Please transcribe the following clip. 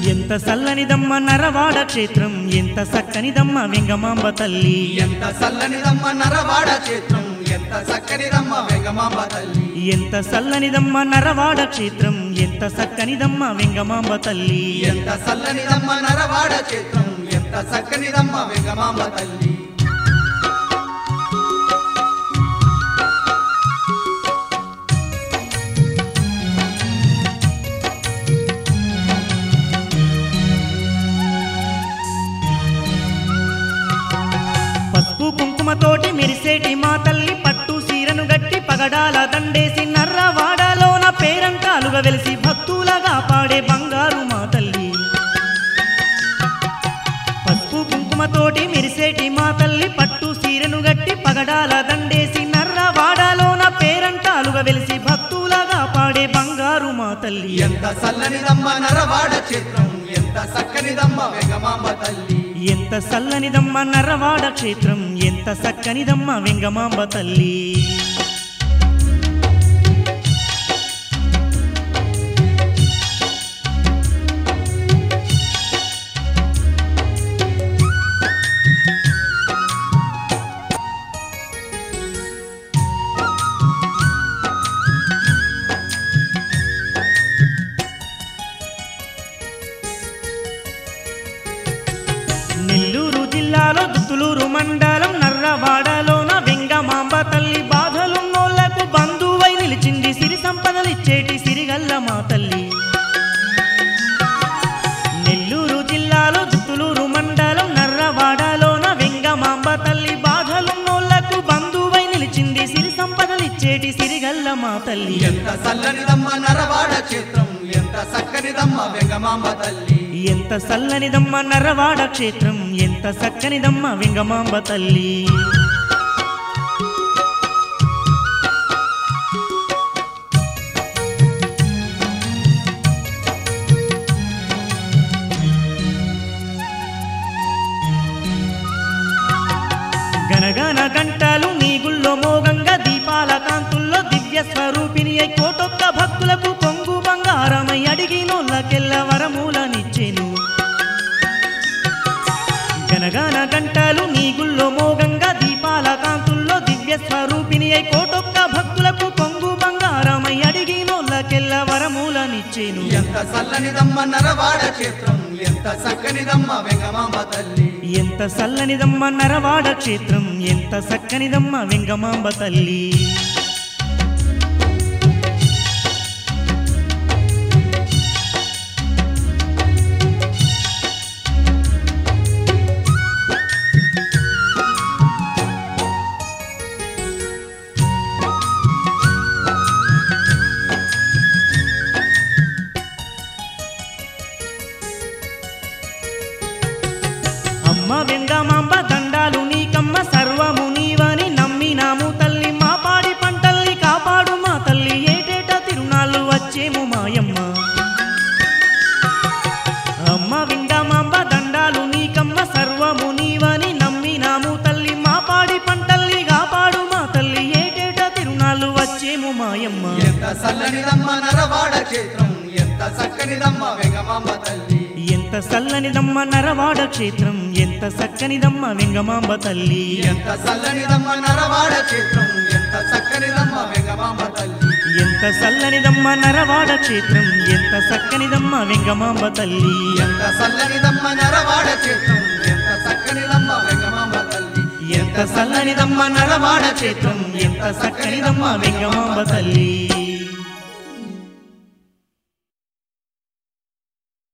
ఎంత సల్లనిదమ్మ నరవాడ క్షేత్రం ఎంత సక్కనిదమ్మ వెంగమాంబ తల్లి ఎంత చల్లనిదమ్మ నరవాడ క్షేత్రం ఎంత చక్కనిదమ్మ వెంగమాంబ తల్లి ఎంత సల్లనిదమ్మ నరవాడ క్షేత్రం ఎంత సక్కనిదమ్మ వెంగమాంబ తల్లి ఎంత చల్లనిదమ్మ నరవాడ క్షేత్రం ఎంత చక్కనిదమ్మ వెంగమాంబ తల్లి పసుపు కుంకుమతోటి మెరిసేటి మా తల్లి పట్టు సీరను గట్టి పగడాల దండేసి నర్రవాడలోన పేరంటాలుగా వెలిసి భక్తులగా పాడే బంగారు మా తల్లి పసుపు కుంకుమతోటి మెరిసేటి మా తల్లి పట్టు సీరను గట్టి పగడాల దండేసి నర్రవాడలోన పేరంటాలుగా వెలిసి భక్తులగా పాడే బంగారు మా తల్లి ఎంత చల్లనిదమ్మ నరవాడ క్షేత్రం ఎంత చక్కనిదమ్మ వెంగమాంబ తల్లి ఎంత సల్లనిదమ్మ నర్రవాడ క్షేత్రం ఎంత సక్కనిదమ్మ వెంగమాంబ తల్లి నెల్లూరు జిల్లాలో దుత్తులూరు మండలం నర్రవాడలోన వెంగమాంబ తల్లి బాధలున్నోళ్లకు బంధువై నిలిచింది సిరి సంపదలిచ్చేటి సిరిగల్ల మా తల్లి నెల్లూరు జిల్లాలో దుత్తులూరు మండలం నర్రవాడలోన వెంగమాంబ తల్లి బాధలున్నోళ్లకు బంధువై నిలిచింది సిరి సంపదలిచ్చేటి సిరిగల్ల మా తల్లి ఎంత చల్లనిదమ్మ నరవాడ క్షేత్రం ఎంత చక్కనిదమ్మ వెంగమాంబ తల్లి ఎంత సల్లనిదమ్మ నర్రవాడ క్షేత్రం ఎంత సక్కనిదమ్మ వెంగమాంబ తల్లి గనగన గంటలు నీ గుళ్ళో మోగంగా దీపాల కాంతుల్లో దివ్య స్వరూపిణి అయి కోటొక్క భక్తులకు కొంగు బంగారమై అడిగినోళ్ళకెల్ల వరమూలనిచ్చెను గనగన గంటలు నీ గుళ్ళో మోగంగా దీపాల కాంతుల్లో దివ్య స్వరూపిణి అయి కోటొక్క భక్తులకు కొంగు బంగారమై అడిగినోళ్ళకెల్ల వరమూలనిచ్చెను ఎంత చల్లనిదమ్మ నరవాడ క్షేత్రం ఎంత చక్కనిదమ్మ వెంగమాంబ తల్లి ఎంత సల్లనిదమ్మ నరవాడ క్షేత్రం ఎంత సక్కనిదమ్మ వెంగమాంబ తల్లి అమ్మ వెంగమాంబ దండాలు నీకమ్మ సర్వము నీవని నమ్మినాము తల్లి మా పాడి పంటల్ని కాపాడు మా తల్లి ఏటేట తిరునాళ్ళు వచ్చేము మాయమ్మ అమ్మ వెంగమాంబ దండాలు నీకమ్మ సర్వము నీవని నమ్మినాము తల్లి మా పాడి పంటల్ని కాపాడు మా తల్లి ఏటేట తిరునాళ్ళు వచ్చేము మాయమ్మ ఎంత చల్లనిదమ్మ నరవాడ క్షేత్రం ఎంత చక్కనిదమ్మ వెంగమాంబ తల్లి ఎంత సల్లనిదమ్మ నరవాడ క్షేత్రం ఎంత సక్కనిదమ్మ వెంగమాంబ తల్లి ఎంత చల్లనిదమ్మ నరవాడ క్షేత్రం ఎంత చక్కనిదమ్మ వెంగమాంబ తల్లి ఎంత సల్లనిదమ్మ నరవాడ క్షేత్రం ఎంత సక్కనిదమ్మ వెంగమాంబ తల్లి ఎంత చల్లనిదమ్మ నరవాడ క్షేత్రం ఎంత చక్కనిదమ్మ వెంగమాంబ తల్లి ఎంత సల్లనిదమ్మ నరవాడ క్షేత్రం ఎంత సక్కనిదమ్మ వెంగమాంబ తల్లి